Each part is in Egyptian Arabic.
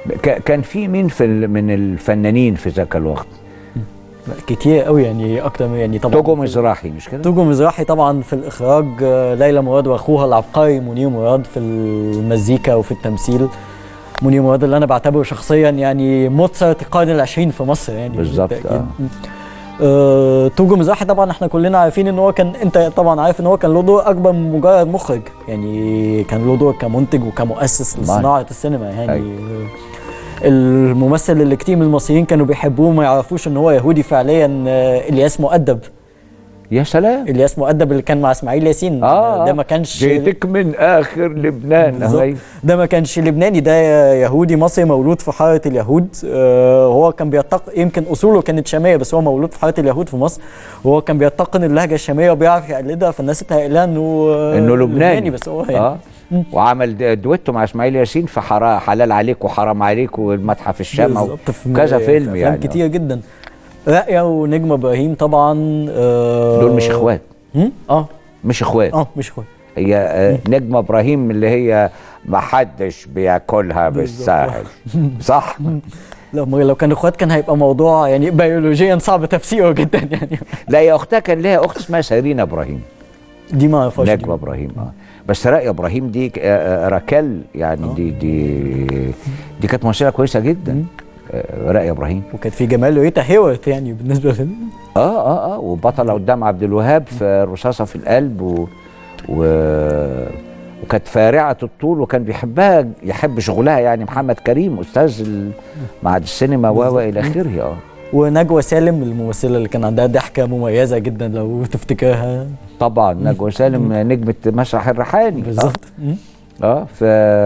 ك- كان في مين في ال- من الفنانين في ذاك الوقت كتير قوي يعني اكتر من يعني طبعا توجو في- مزراحي مش كده توجو مزراحي طبعا في الاخراج آه، ليلى مراد واخوها العبقري منير مراد في المزيكا وفي التمثيل منير مراد اللي انا بعتبره شخصيا يعني موتسارت القرن العشرين في مصر يعني بالظبط، بالتأكيد. آه. آه، توجو مزراحي طبعا احنا كلنا عارفين ان هو كان انت طبعا عارف ان هو كان له دور اكبر من مجرد مخرج يعني كان له دور كمنتج وكمؤسس طبعاً. لصناعه السينما يعني أيوة. آه، الممثل اللي كتير من المصريين كانوا بيحبوه ما يعرفوش ان هو يهودي فعليا آه، الياس مؤدب يا سلام الياس مؤدب اللي كان مع اسماعيل ياسين اه ده ما كانش جيتك من اخر لبنان بالظبط. أيوة. ده ما كانش لبناني ده يهودي مصري مولود في حاره اليهود آه هو كان بيتق يمكن اصوله كانت شاميه بس هو مولود في حاره اليهود في مصر وهو كان بيتقن اللهجه الشاميه وبيعرف يقلدها فالناس اتهيأ لها انه آه، انه لبناني بس هو يعني اه وعمل د- دويتو مع اسماعيل ياسين في حرا حلال عليك وحرام عليك والمتحف الشامة بالظبط في وكذا في فيلم أفلام يعني كتير جدا رائع ونجم ابراهيم طبعا آه دول مش اخوات هم؟ اه مش اخوات اه مش اخوات هي آه، نجمة ابراهيم اللي هي ما حدش بياكلها بالسهل صح لو لو كانوا اخوات كان هيبقى موضوع يعني بيولوجيا صعب تفسيره جدا يعني لا يا اختها كان لها اخت اسمها سيرينا ابراهيم دي ما اعرفهاش دي. نجمة ابراهيم اه بس رأي ابراهيم دي آه، آه، راكال يعني دي دي دي كانت ممثلة كويسة جدا آه، رأي ابراهيم وكانت في جمال ريتا هيورث يعني بالنسبه لل اه اه اه وبطلة قدام عبد الوهاب في الرصاصة في القلب و, و... وكانت فارعة الطول وكان بيحبها يحب شغلها يعني محمد كريم أستاذ ال- معهد السينما و و إلى آخره اه ونجوى سالم الممثله اللي كان عندها ضحكه مميزه جدا لو تفتكرها طبعا نجوى سالم نجمة مسرح الريحاني بالظبط مم. اه ف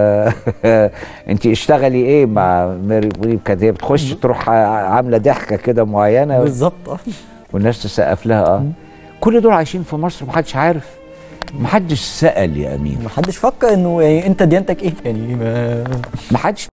انت اشتغلي ايه مع ميري بوريب كانت هي بتخش تروح عامله ضحكه كده معينه بالظبط اه والناس تسقف لها اه كل دول عايشين في مصر محدش عارف محدش سأل يا امين محدش فكر انه يعني انت ديانتك ايه يعني ما محدش